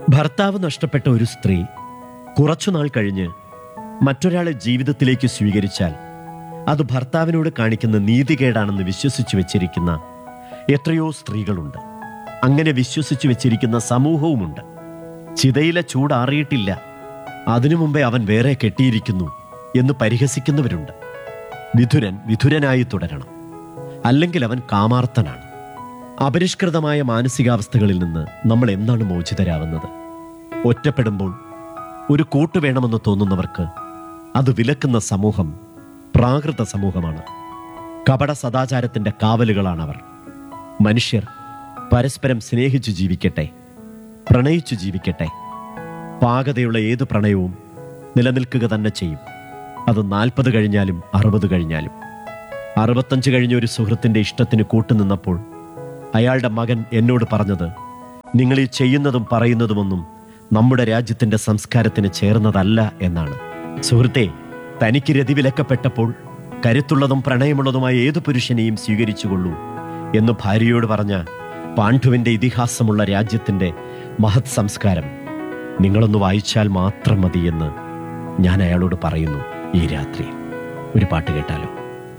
ഭർത്താവ് നഷ്ടപ്പെട്ട ഒരു സ്ത്രീ കുറച്ചുനാൾ കഴിഞ്ഞ് മറ്റൊരാളെ ജീവിതത്തിലേക്ക് സ്വീകരിച്ചാൽ അത് ഭർത്താവിനോട് കാണിക്കുന്ന നീതികേടാണെന്ന് വിശ്വസിച്ചു വെച്ചിരിക്കുന്ന എത്രയോ സ്ത്രീകളുണ്ട് അങ്ങനെ വിശ്വസിച്ചു വെച്ചിരിക്കുന്ന സമൂഹവുമുണ്ട് ചിതയിലെ ചൂടാറിയിട്ടില്ല അതിനു മുമ്പേ അവൻ വേറെ കെട്ടിയിരിക്കുന്നു എന്ന് പരിഹസിക്കുന്നവരുണ്ട് വിധുരൻ വിധുരനായി തുടരണം അല്ലെങ്കിൽ അവൻ കാമാർത്തനാണ് അപരിഷ്കൃതമായ മാനസികാവസ്ഥകളിൽ നിന്ന് നമ്മൾ എന്നാണ് മോചിതരാവുന്നത് ഒറ്റപ്പെടുമ്പോൾ ഒരു കൂട്ട് വേണമെന്ന് തോന്നുന്നവർക്ക് അത് വിലക്കുന്ന സമൂഹം പ്രാകൃത സമൂഹമാണ് കപട സദാചാരത്തിന്റെ കാവലുകളാണവർ മനുഷ്യർ പരസ്പരം സ്നേഹിച്ചു ജീവിക്കട്ടെ പ്രണയിച്ചു ജീവിക്കട്ടെ പാകതയുള്ള ഏത് പ്രണയവും നിലനിൽക്കുക തന്നെ ചെയ്യും അത് നാൽപ്പത് കഴിഞ്ഞാലും അറുപത് കഴിഞ്ഞാലും അറുപത്തഞ്ച് കഴിഞ്ഞ ഒരു സുഹൃത്തിന്റെ ഇഷ്ടത്തിന് കൂട്ടുനിന്നപ്പോൾ അയാളുടെ മകൻ എന്നോട് പറഞ്ഞത് നിങ്ങൾ ഈ ചെയ്യുന്നതും പറയുന്നതുമൊന്നും നമ്മുടെ രാജ്യത്തിന്റെ സംസ്കാരത്തിന് ചേർന്നതല്ല എന്നാണ് സുഹൃത്തെ തനിക്ക് രതി വിലക്കപ്പെട്ടപ്പോൾ കരുത്തുള്ളതും പ്രണയമുള്ളതുമായ ഏതു പുരുഷനെയും സ്വീകരിച്ചുകൊള്ളൂ എന്ന് ഭാര്യയോട് പറഞ്ഞ പാണ്ഡുവിന്റെ ഇതിഹാസമുള്ള രാജ്യത്തിന്റെ മഹത് സംസ്കാരം നിങ്ങളൊന്ന് വായിച്ചാൽ മാത്രം മതിയെന്ന് ഞാൻ അയാളോട് പറയുന്നു ഈ രാത്രി ഒരു പാട്ട് കേട്ടാലോ